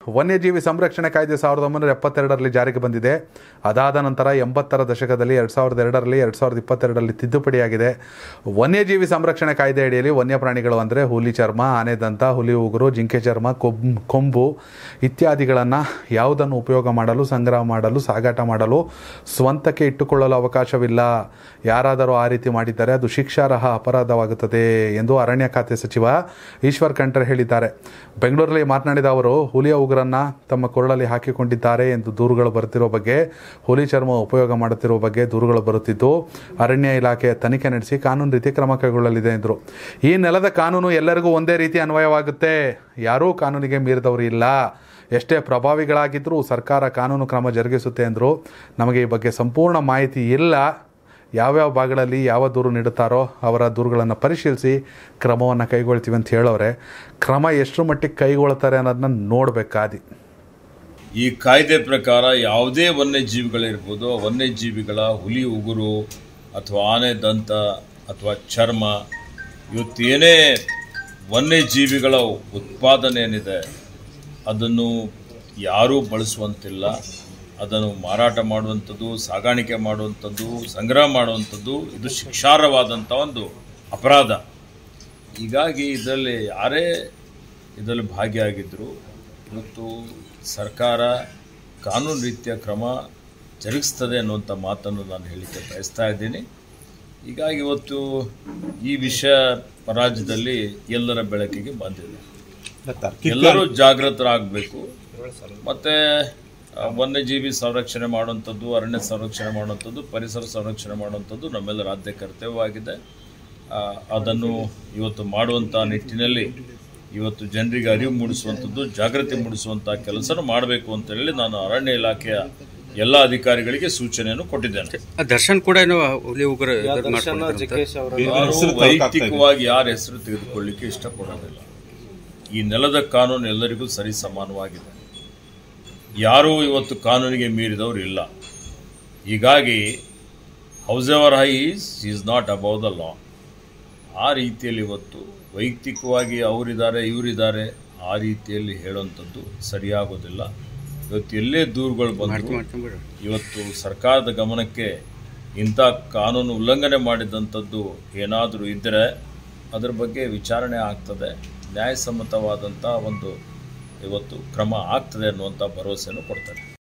ವನ್ಯಜೀವಿ ಸಂರಕ್ಷಣೆ ಕಾಯ್ದೆ ಸಾವಿರದ ಒಂಬೈನೂರ ಎಪ್ಪತ್ತೆರಡರಲ್ಲಿ ಜಾರಿಗೆ ಬಂದಿದೆ ಅದಾದ ನಂತರ ಎಂಬತ್ತರ ದಶಕದಲ್ಲಿ ಎರಡು ಸಾವಿರದ ಎರಡರಲ್ಲಿ ಎರಡು ಸಾವಿರದ ಇಪ್ಪತ್ತೆರಡರಲ್ಲಿ ತಿದ್ದುಪಡಿಯಾಗಿದೆ ವನ್ಯಜೀವಿ ಸಂರಕ್ಷಣೆ ಕಾಯ್ದೆ ಅಡಿಯಲ್ಲಿ ವನ್ಯಪ್ರಾಣಿಗಳು ಅಂದರೆ ಹುಲಿ ಚರ್ಮ ಆನೆ ದಂತ ಹುಲಿ ಉಗುರು ಜಿಂಕೆ ಚರ್ಮ ಕೊಬ್ ಕೊಂಬು ಇತ್ಯಾದಿಗಳನ್ನು ಯಾವುದನ್ನು ಉಪಯೋಗ ಮಾಡಲು ಸಂಗ್ರಹ ಮಾಡಲು ಸಾಗಾಟ ಮಾಡಲು ಸ್ವಂತಕ್ಕೆ ಇಟ್ಟುಕೊಳ್ಳಲು ಅವಕಾಶವಿಲ್ಲ ಯಾರಾದರೂ ಆ ರೀತಿ ಮಾಡಿದ್ದರೆ ಅದು ಶಿಕ್ಷಾರ್ಹ ಅಪರಾಧವಾಗುತ್ತದೆ ಎಂದು ಅರಣ್ಯ ಖಾತೆ ಸಚಿವ ಈಶ್ವರ್ ಖಂಡ್ರೆ ಹೇಳಿದ್ದಾರೆ ಬೆಂಗಳೂರಲ್ಲಿ ಮಾತನಾಡಿದ ಅವರು ಹುಲಿಯ ಉಗುರನ್ನು ತಮ್ಮ ಕೊರಳಲ್ಲಿ ಹಾಕಿಕೊಂಡಿದ್ದಾರೆ ಎಂದು ದೂರುಗಳು ಬರುತ್ತಿರುವ ಬಗ್ಗೆ ಹುಲಿ ಚರ್ಮ ಉಪಯೋಗ ಮಾಡುತ್ತಿರುವ ಬಗ್ಗೆ ದೂರುಗಳು ಬರುತ್ತಿದ್ದು ಅರಣ್ಯ ಇಲಾಖೆ ತನಿಖೆ ನಡೆಸಿ ಕಾನೂನು ರೀತಿ ಕ್ರಮ ಕೈಗೊಳ್ಳಲಿದೆ ಎಂದರು ಈ ನೆಲದ ಕಾನೂನು ಎಲ್ಲರಿಗೂ ಒಂದೇ ರೀತಿ ಅನ್ವಯವಾಗುತ್ತೆ ಯಾರೂ ಕಾನೂನಿಗೆ ಮೀರಿದವರು ಇಲ್ಲ ಎಷ್ಟೇ ಪ್ರಭಾವಿಗಳಾಗಿದ್ದರೂ ಸರ್ಕಾರ ಕಾನೂನು ಕ್ರಮ ಜರುಗಿಸುತ್ತೆ ಎಂದರು ನಮಗೆ ಈ ಬಗ್ಗೆ ಸಂಪೂರ್ಣ ಮಾಹಿತಿ ಇಲ್ಲ ಯಾವ್ಯಾವ ಭಾಗಗಳಲ್ಲಿ ಯಾವ ದೂರು ನೀಡುತ್ತಾರೋ ಅವರ ದೂರುಗಳನ್ನು ಪರಿಶೀಲಿಸಿ ಕ್ರಮವನ್ನು ಕೈಗೊಳ್ತೀವಿ ಅಂತ ಹೇಳೋರೆ ಕ್ರಮ ಎಷ್ಟು ಮಟ್ಟಿಗೆ ಕೈಗೊಳ್ತಾರೆ ಅನ್ನೋದನ್ನ ನೋಡಬೇಕಾದಿ ಈ ಕಾಯ್ದೆ ಪ್ರಕಾರ ಯಾವುದೇ ವನ್ಯಜೀವಿಗಳಿರ್ಬೋದು ಆ ವನ್ಯಜೀವಿಗಳ ಹುಲಿ ಉಗುರು ಅಥವಾ ಆನೆ ದಂತ ಅಥವಾ ಚರ್ಮ ಇವತ್ತೇನೇ ವನ್ಯಜೀವಿಗಳ ಉತ್ಪಾದನೆ ಏನಿದೆ ಅದನ್ನು ಯಾರೂ ಬಳಸುವಂತಿಲ್ಲ ಅದನ್ನು ಮಾರಾಟ ಮಾಡುವಂಥದ್ದು ಸಾಗಾಣಿಕೆ ಮಾಡುವಂಥದ್ದು ಸಂಗ್ರಹ ಮಾಡುವಂಥದ್ದು ಇದು ಶಿಕ್ಷಾರ್ಹವಾದಂಥ ಒಂದು ಅಪರಾಧ ಹೀಗಾಗಿ ಇದರಲ್ಲಿ ಯಾರೇ ಇದರಲ್ಲಿ ಭಾಗಿಯಾಗಿದ್ದರು ಇವತ್ತು ಸರ್ಕಾರ ಕಾನೂನು ರೀತಿಯ ಕ್ರಮ ಜರುಗಿಸ್ತದೆ ಅನ್ನುವಂಥ ಮಾತನ್ನು ನಾನು ಹೇಳಲಿಕ್ಕೆ ಬಯಸ್ತಾ ಇದ್ದೀನಿ ಹೀಗಾಗಿ ಇವತ್ತು ಈ ವಿಷಯ ರಾಜ್ಯದಲ್ಲಿ ಎಲ್ಲರ ಬೆಳಕಿಗೆ ಬಂದಿದೆ ಎಲ್ಲರೂ ಜಾಗೃತರಾಗಬೇಕು ಮತ್ತು ಆ, ವನ್ಯಜೀವಿ ಸಂರಕ್ಷಣೆ ಮಾಡುವಂಥದ್ದು ಅರಣ್ಯ ಸಂರಕ್ಷಣೆ ಮಾಡುವಂಥದ್ದು ಪರಿಸರ ಸಂರಕ್ಷಣೆ ಮಾಡುವಂಥದ್ದು ನಮ್ಮೆಲ್ಲರ ಆದ್ಯ ಕರ್ತವ್ಯವಾಗಿದೆ ಆ, ಅದನ್ನು ಇವತ್ತು ಮಾಡುವಂಥ ನಿಟ್ಟಿನಲ್ಲಿ ಇವತ್ತು ಜನರಿಗೆ ಅರಿವು ಮೂಡಿಸುವಂಥದ್ದು ಜಾಗೃತಿ ಮೂಡಿಸುವಂಥ ಕೆಲಸನ ಮಾಡಬೇಕು ಅಂತ ಹೇಳಿ ನಾನು ಅರಣ್ಯ ಇಲಾಖೆಯ ಎಲ್ಲ ಅಧಿಕಾರಿಗಳಿಗೆ ಸೂಚನೆಯನ್ನು ಕೊಟ್ಟಿದ್ದೇನೆ ಆ ದರ್ಶನ್ ಕೂಡ ಏನೋ ಹುಲಿ ಉಗುರು ಇದು ಮಾಡ್ಕೊಂಡಿದ್ರಂತೆ. ನಾನು ವೈಯಕ್ತಿಕವಾಗಿ ಯಾರ ಹೆಸರು ತೆಗೆದುಕೊಳ್ಳಿಕ್ಕೆ ಇಷ್ಟಪಡೋದಿಲ್ಲ ಈ ನೆಲದ ಕಾನೂನು ಎಲ್ಲರಿಗೂ ಸರಿ ಸಮಾನವಾಗಿದೆ ಯಾರೂ ಇವತ್ತು ಕಾನೂನಿಗೆ ಮೀರಿದವರು ಇಲ್ಲ ಹೀಗಾಗಿ however high is is not above the law ಆ ರೀತಿಯಲ್ಲಿ ಇವತ್ತು ವೈಯಕ್ತಿಕವಾಗಿ ಅವರಿದ್ದಾರೆ ಇವರಿದ್ದಾರೆ ಆ ರೀತಿಯಲ್ಲಿ ಹೇಳುವಂಥದ್ದು ಸರಿಯಾಗೋದಿಲ್ಲ ಇವತ್ತು ಎಲ್ಲೇ ದೂರುಗಳು ಬಂದರು ಮಾಡ್ಕೊಂಬಿಡು. ಇವತ್ತು ಸರ್ಕಾರದ ಗಮನಕ್ಕೆ ಇಂಥ ಕಾನೂನು ಉಲ್ಲಂಘನೆ ಮಾಡಿದಂಥದ್ದು ಏನಾದರೂ ಇದ್ದರೆ ಅದರ ಬಗ್ಗೆ ವಿಚಾರಣೆ ಆಗ್ತದೆ ನ್ಯಾಯಸಮ್ಮತವಾದಂಥ ಒಂದು ಇವತ್ತು ಕ್ರಮ ಆಗ್ತದೆ ಅನ್ನುವಂಥ ಭರವಸೆಯನ್ನು ಕೊಡ್ತಾರೆ